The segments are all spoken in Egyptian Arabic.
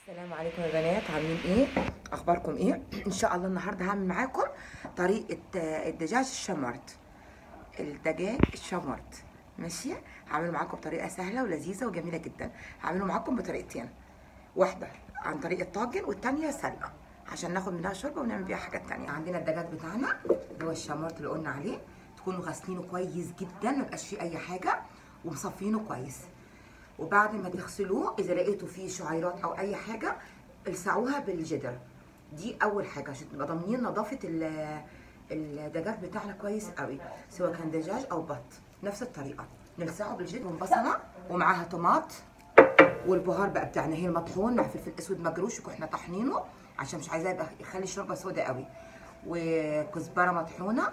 السلام عليكم يا بنات عاملين ايه اخباركم ايه ان شاء الله النهارده هعمل معاكم طريقه آه، الدجاج الشمرت الدجاج الشمرت ماشي هعمله معاكم بطريقه سهله ولذيذه وجميله جدا هعمله معاكم بطريقتين واحده عن طريق الطاجن والتانيه سلقه عشان ناخد منها شوربه ونعمل بيها حاجات تانية عندنا الدجاج بتاعنا اللي هو الشمرت اللي قلنا عليه تكونوا غاسلينه كويس جدا ما يبقاش فيه اي حاجه ومصفينه كويس وبعد ما تغسلوه اذا لقيتوا فيه شعيرات او اي حاجه السعوها بالجدر دي اول حاجه عشان تبقى ضامنين نظافه ال- الدجاج بتاعنا كويس قوي سواء كان دجاج او بط نفس الطريقه نلسعه بالجدر وبصله ومعاها طماط والبهار بقى بتاعنا هي المطحون مع فلفل اسود مجروش واحنا طحنينه عشان مش عايزاه يبقى يخلي الشوربه سودا قوي وكزبره مطحونه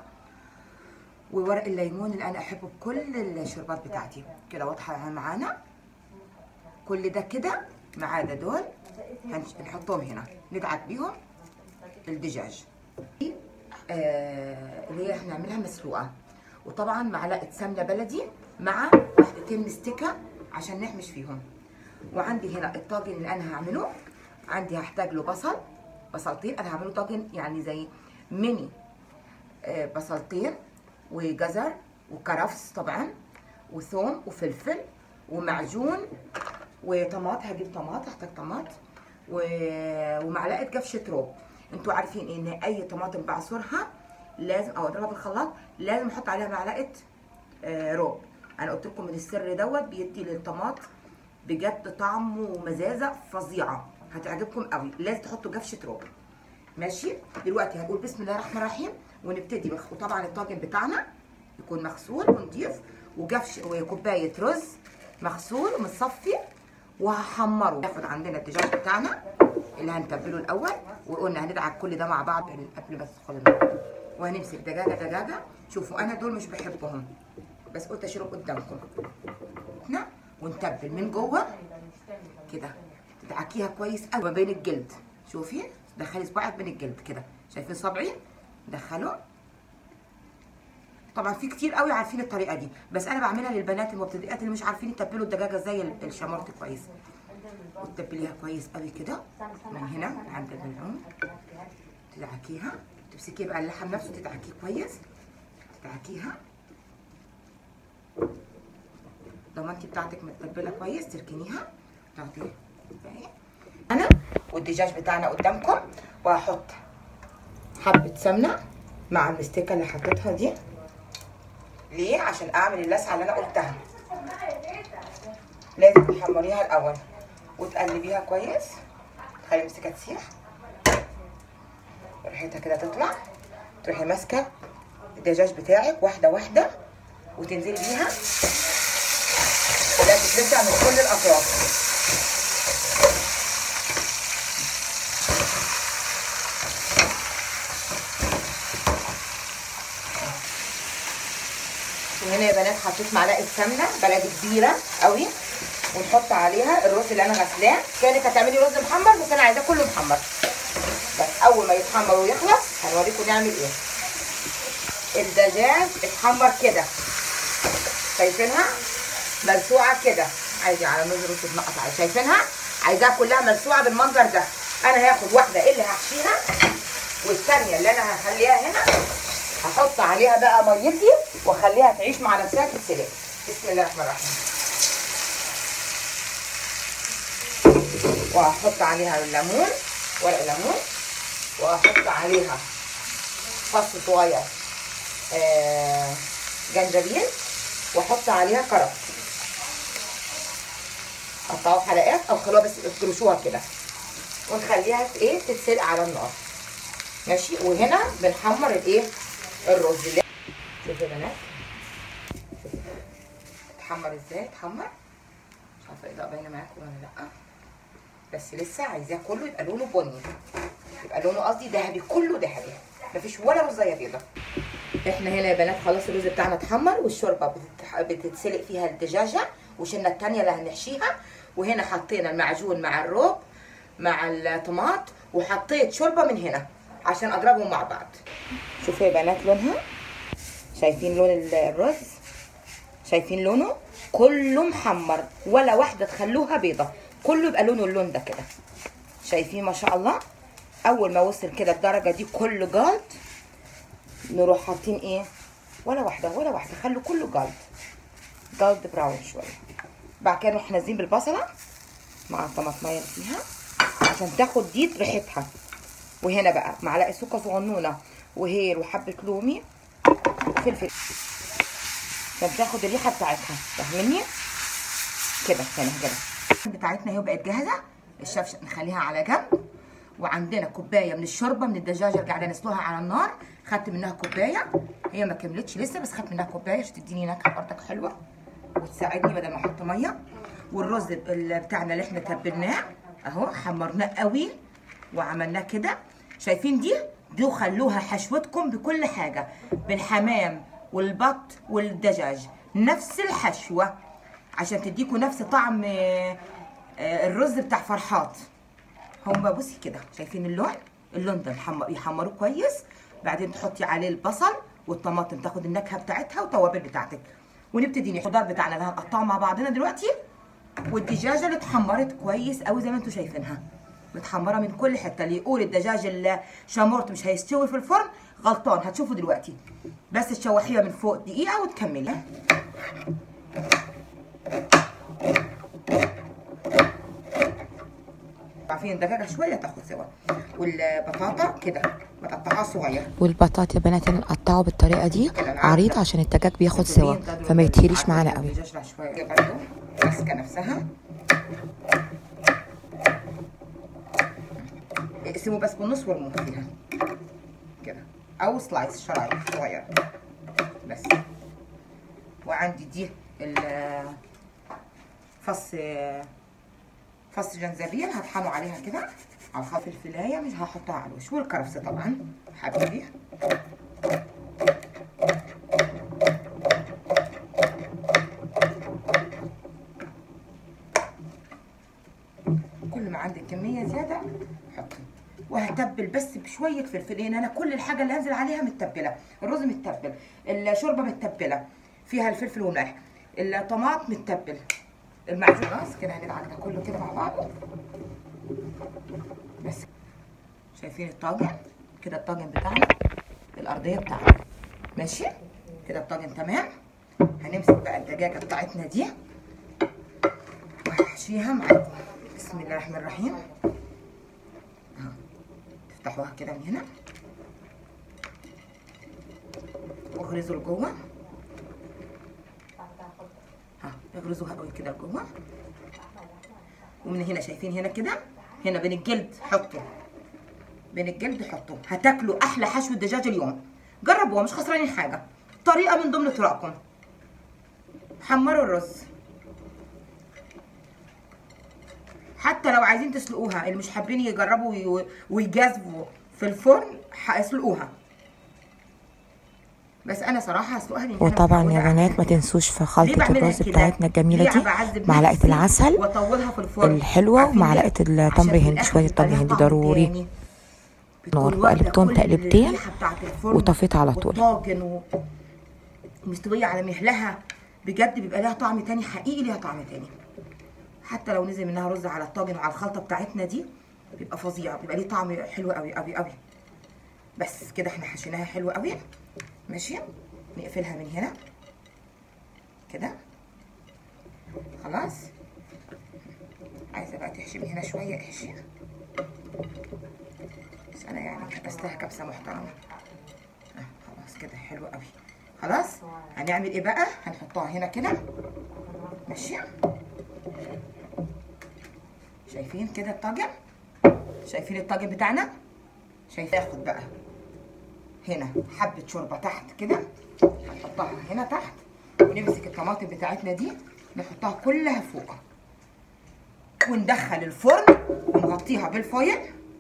وورق الليمون اللي انا احبه بكل الشوربات بتاعتي كده واضحه معانا كل ده كده ما عدا دول هنش- هنحطهم هنا ندعك بيهم الدجاج دي، آه اللي هي هنعملها مسلوقه وطبعا معلقه سمنه بلدي مع واحدتين مستكه عشان نحمش فيهم وعندي هنا الطاجن اللي انا هعمله عندي هحتاج له بصل بصلتين انا هعمله طاجن يعني زي ميني آه، بصلتين وجزر وكرفس طبعا وثوم وفلفل ومعجون وطماط هجيب طماط هحتاج طماط و... ومعلقه جفشه روب انتوا عارفين ان اي طماطم بعصرها لازم او اضربها بالخلاط لازم احط عليها معلقه آه، روب انا قلت لكم من السر دوت بيدي للطماط بجد طعم ومزازه فظيعه هتعجبكم قوي لازم تحطوا جفشه روب ماشي دلوقتي هنقول بسم الله الرحمن الرحيم ونبتدي بخ... وطبعا الطاجن بتاعنا يكون مغسول ونضيف وجفش وكوبايه رز مغسول ومتصفي وهحمره ناخد عندنا الدجاج بتاعنا اللي هنتبله الاول وقلنا هندعك كل ده مع بعض قبل ما تدخل النار وهنمسك دجاجه دجاجه شوفوا انا دول مش بحبهم بس قلت اشيلهم قدامكم هنا ونتبل من جوه كده تدعكيها كويس قوي ما بين الجلد شوفي دخلي صباعك بين الجلد كده شايفين صبعي دخله طبعا في كتير قوي عارفين الطريقه دي بس انا بعملها للبنات المبتدئات اللي مش عارفين يتبلوا الدجاجه زي ال- الشمرت كويس وتتبليها كويس قوي كده من هنا عند البلعوم تدعكيها تمسكي بقى اللحم نفسه تدعكيه كويس تدعكيها ضمانتي بتاعتك متبله كويس تركنيها تاخدي انا والدجاج بتاعنا قدامكم وهحط حبه سمنه مع المستكه اللي حطيتها دي ليه عشان اعمل اللسعه اللي انا قلتها لازم تحمريها الاول وتقلبيها كويس تخلي المستكه تسيح ريحتها كده تطلع تروحي ماسكه الدجاج بتاعك واحده واحده وتنزلي بيها خليها تتلسع من كل الاطراف وهنا يا بنات حطيت معلقه سمنه بلدي كبيره قوي ونحط عليها الرز اللي انا غسلاه كانك هتعملي رز محمر بس انا عايزاه كله محمر بس اول ما يتحمر ويخلص هنوريكم نعمل ايه الدجاج اتحمر كده شايفينها ملسوعه كده عادي على نظر رز تنقط عليها شايفينها عايزاها كلها ملسوعه بالمنظر ده انا هاخد واحده اللي هحشيها والثانيه اللي انا هخليها هنا هحط عليها بقى ميتي واخليها تعيش مع نفسها تتسلق بسم الله الرحمن الرحيم وهحط عليها الليمون ورق ليمون وهحط عليها فص صغير آه جنجبيل واحط عليها كرفس قطعوه حلقات او خلوها بس افرشوها كده ونخليها ايه تتسلق على النار ماشي وهنا بنحمر الايه الرز اللي شوفوا يا بنات شوفوا. اتحمر ازاي اتحمر مش عارفه الاضاءه باينه معاكم ولا لا بس لسه عايزاه كله يبقى لونه بني يبقى لونه قصدي ذهبي كله ذهبي مفيش ولا رزايه بيضه احنا هنا يا بنات خلاص الرز بتاعنا اتحمر والشوربه بتتح... بتتسلق فيها الدجاجه وشلنا التانية اللي هنحشيها وهنا حطينا المعجون مع الروب مع الطماط وحطيت شوربه من هنا عشان اضربهم مع بعض شوفوا يا بنات لونها شايفين لون ال- الرز شايفين لونه كله محمر ولا واحده تخلوها بيضه كله يبقى لونه اللون ده كده شايفين ما شاء الله اول ما وصل كده الدرجه دي كله جالد نروح حاطين ايه ولا واحده ولا واحده خلوا كله جالد جالد براون شويه بعد كده نروح نازلين بالبصله مع الطماطميه اللي فيها عشان تاخد دي ريحتها وهنا بقى معلقه سكر صغنونه وهيل وحبه لومي وفلفل عشان تاخد الريحه بتاعتها فاهمني كده هنا كده بتاعتنا اهي بقت جاهزه الشفشه نخليها على جنب وعندنا كوبايه من الشوربه من الدجاجه اللي قاعده نسلقها على النار خدت منها كوبايه هي ما كملتش لسه بس خدت منها كوبايه عشان تديني نكهه برضك حلوه وتساعدني بدل ما احط ميه والرز اللي بتاعنا اللي احنا تبلناه اهو حمرناه قوي وعملناه كده شايفين دي دي خلوها حشوتكم بكل حاجه بالحمام والبط والدجاج نفس الحشوه عشان تديكوا نفس طعم آه، آه، الرز بتاع فرحات هما بصي كده شايفين اللون اللون ده يحمر يحمروه كويس بعدين تحطي عليه البصل والطماطم تاخد النكهه بتاعتها والتوابل بتاعتك ونبتدي الخضار بتاعنا اللي هنقطعه مع بعضنا دلوقتي والدجاجه اللي اتحمرت كويس قوي زي ما انتم شايفينها متحمره من كل حته اللي يقول الدجاج اللي شامورت مش هيستوي في الفرن غلطان هتشوفوا دلوقتي بس تشوحيها من فوق دقيقه وتكملي عارفين الدجاجه شويه تاخد سوا والبطاطا كده بتقطعها صغير والبطاطا يا بنات نقطعه بالطريقه دي عريض عشان الدجاج بياخد سوا فما يتهريش معانا قوي الدجاج راح شويه برضه ماسكه نفسها اقسموا بس بالنص وارموه فيها كده او سلايس شرايح صغيره بس وعندي دي ال- فص فص جنزبيل هطحنه عليها كده على الخلط الفلايه مش هحطها على الوش والكرفس طبعا حبيبي كل ما عندك كميه زياده حطي وهتبل بس بشويه فلفل لان انا كل الحاجه اللي هنزل عليها متبله الرز متبل الشوربه متبله فيها الفلفل والملح الطماط متبل المعجون خلاص كده هندعك ده كله كده مع بعض بس شايفين الطاجن كده الطاجن بتاعنا الارضيه بتاعنا ماشي كده الطاجن تمام هنمسك بقى الدجاجه بتاعتنا دي وهحشيها معاكم بسم الله الرحمن الرحيم اهو تفتحوها كده من هنا واغرزوا لجوه ها اغرزوها قوي كده لجوه ومن هنا شايفين هنا كده هنا بين الجلد حطوا بين الجلد حطوا هتاكلوا احلى حشو دجاج اليوم جربوها مش خسرانين حاجه طريقه من ضمن طرقكم حمروا الرز حتى لو عايزين تسلقوها اللي مش حابين يجربوا وي- ويجازفوا في الفرن ح- اسلقوها بس انا صراحه هسلقها لان أنا وطبعا متعودة يا على بنات ما كده. تنسوش في ليه خلطة بعملها الرز كده؟ بتاعتنا الجميلة ليه دي بعذب معلقة نفسي العسل واطولها في الفرن الحلوة عارفين ليه؟ ومعلقة التمر عشان في هندي، الآخر شوية بيبقى تمر لها هندي طعم ضروري. تاني. بتكون نار، واخدة وقلبتهم كل تقلبتين الريحة بتاعت الفرن وطفيت على طول. والطاجن و... مستوية على مهلها بجد بيبقى لها طعم تاني حقيقي ليها طعم تاني حتى لو نزل منها رز على الطاجن وعلى الخلطة بتاعتنا دي بيبقى فظيع بيبقى ليه طعم حلو قوي قوي قوي بس كده احنا حشيناها حلو قوي ماشي نقفلها من هنا كده خلاص عايزه بقى تحشي من هنا شويه احشي بس انا يعني كبستها كبسه محترمه آه خلاص كده حلو قوي خلاص هنعمل ايه بقى هنحطها هنا كده ماشي شايفين كده الطاجن شايفين الطاجن بتاعنا شايفين ياخد بقى هنا حبه شوربه تحت كده هنحطها هنا تحت ونمسك الطماطم بتاعتنا دي نحطها كلها فوق وندخل الفرن ونغطيها بالفويل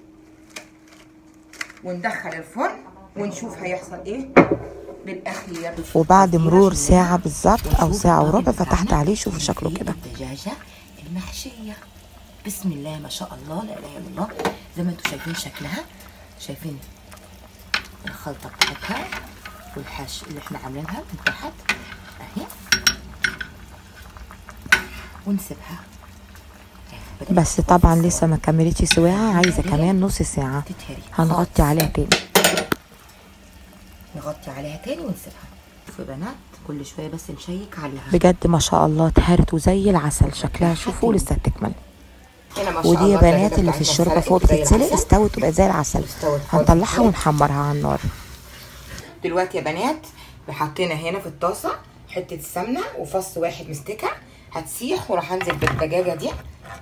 وندخل الفرن ونشوف هيحصل ايه بالاخير وبعد مرور ساعة بالظبط أو ساعة وربع فتحت عليه شوفوا شكله كده الدجاجة المحشية بسم الله ما شاء الله لا اله الا الله زي ما انتم شايفين شكلها شايفين الخلطة بتاعتها والحش اللي احنا عاملينها من تحت اهي ونسيبها البطاطس بس طبعا لسه ما كملتش سواها عايزه كمان نص ساعه تتهري هنغطي عليها تاني نغطي عليها تاني ونسيبها شوفوا يا بنات كل شويه بس نشيك عليها بجد ما شاء الله اتهرت وزي العسل شكلها شوفوا لسه هتكمل هنا ما شاء ودي يا الله بنات الدجاجة اللي في بتاعتنا الشوربه اتسلقت فوق زي بتتسلق العسل. استوت وبقت زي العسل استوت خالص. هنطلعها ونحمرها على النار دلوقتي يا بنات حطينا هنا في الطاسه حته السمنه وفص واحد مستكه هتسيح وراح انزل بالدجاجه دي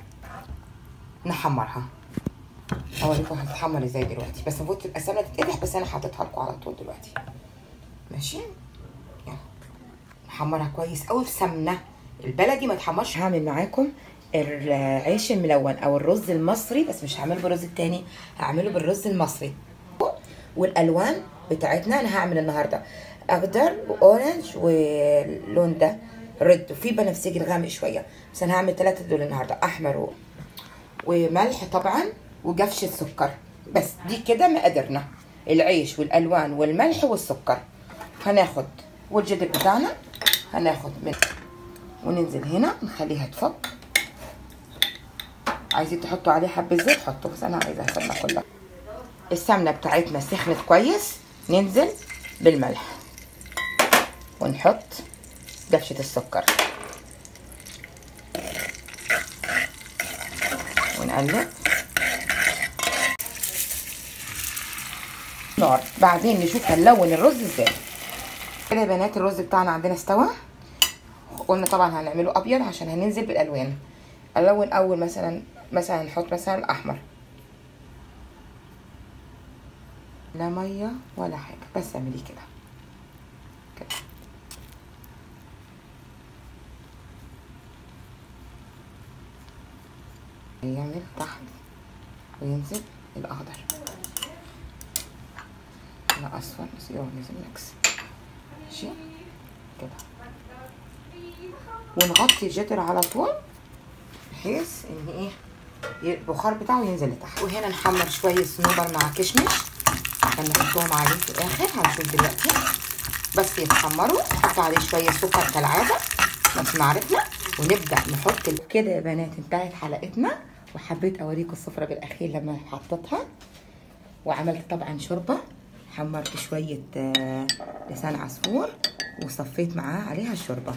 نحمرها اوريكم هتتحمر ازاي دلوقتي بس المفروض تبقى السمنه تتقدح بس انا حاططها لكم على طول دلوقتي ماشي يلا نحمرها كويس قوي في سمنه البلدي ما تحمرش هعمل معاكم العيش الملون او الرز المصري بس مش هعمله بالرز التاني هعمله بالرز المصري والالوان بتاعتنا انا هعمل النهارده اخضر واورنج واللون ده ريد وفي بنفسجي الغامق شويه بس انا هعمل ثلاثه دول النهارده احمر و... وملح طبعا وجفشه سكر بس دي كده مقاديرنا العيش والالوان والملح والسكر هناخد والجدر بتاعنا هناخد من وننزل هنا نخليها تفك عايزين تحطوا عليه حبه زيت حطوا بس انا عايزه السمنه كلها السمنه بتاعتنا سخنت كويس ننزل بالملح ونحط دفشه السكر ونقلب نار بعدين نشوف هنلون الرز ازاي كده يا بنات الرز بتاعنا عندنا استوى قلنا طبعا هنعمله ابيض عشان هننزل بالالوان الون اول مثلا مثلا نحط مثلا الاحمر لا ميه ولا حاجه بس اعملي كده كده يعمل تحت وينزل الاخضر لا اصفر بس يوم نزل ميكس ماشي كده ونغطي الجدر على طول بحيث ان ايه البخار بتاعه ينزل لتحت وهنا نحمر شويه صنوبر مع كشمش عشان نحطهم عليه في الاخر هنشوف دلوقتي بس يتحمروا نحط عليه شويه سكر كالعاده نفس ما عرفنا ونبدا نحط ال... كده يا بنات انتهت حلقتنا وحبيت اوريكم السفره بالاخير لما حطيتها وعملت طبعا شوربه حمرت شويه آه، لسان عصفور وصفيت معاه عليها الشوربه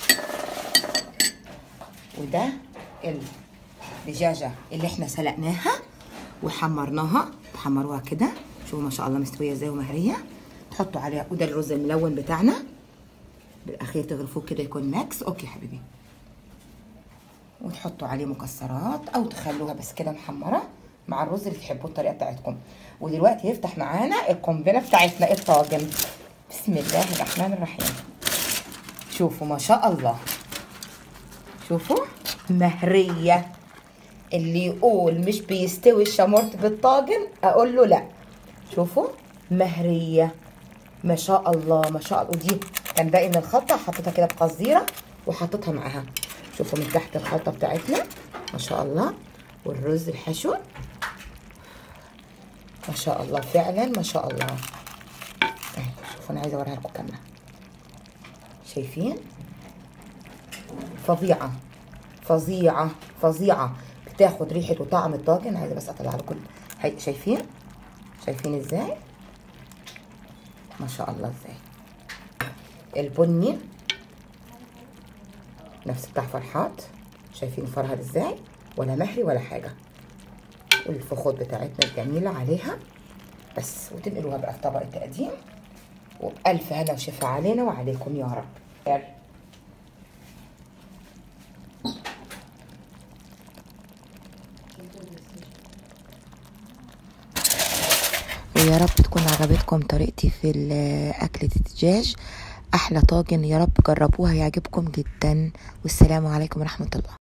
وده الدجاجه اللي احنا سلقناها وحمرناها تحمروها كده شوفوا ما شاء الله مستويه ازاي ومهريه تحطوا عليها وده الرز الملون بتاعنا بالاخير تغرفوه كده يكون ماكس اوكي يا حبيبي وتحطوا عليه مكسرات او تخلوها بس كده محمره مع الرز اللي تحبوه الطريقه بتاعتكم ودلوقتي يفتح معانا القنبله بتاعتنا الطاجن بسم الله الرحمن الرحيم شوفوا ما شاء الله شوفوا مهريه اللي يقول مش بيستوي الشمورت بالطاجن اقول له لا شوفوا مهريه ما شاء الله ما شاء الله ودي كان باقي من الخلطه حطيتها كده بقصديره وحطيتها معاها شوفوا من تحت الخلطه بتاعتنا ما شاء الله والرز الحشو ما شاء الله فعلا ما شاء الله اهي شوفوا انا عايزه اوريها لكم كامله شايفين فظيعه فظيعه فظيعه بتاخد ريحه وطعم الطاجن عايزه بس اطلع لكم هي شايفين شايفين ازاي ما شاء الله ازاي البني نفس بتاع فرحات شايفين فرهد ازاي ولا مهري ولا حاجه والفخود بتاعتنا الجميله عليها بس وتنقلوها بقى في طبق التقديم وبألف هنا وشفا علينا وعليكم يا رب ويا رب تكون عجبتكم طريقتي في ال- أكلة الدجاج أحلى طاجن يا رب جربوها يعجبكم جدا والسلام عليكم ورحمة الله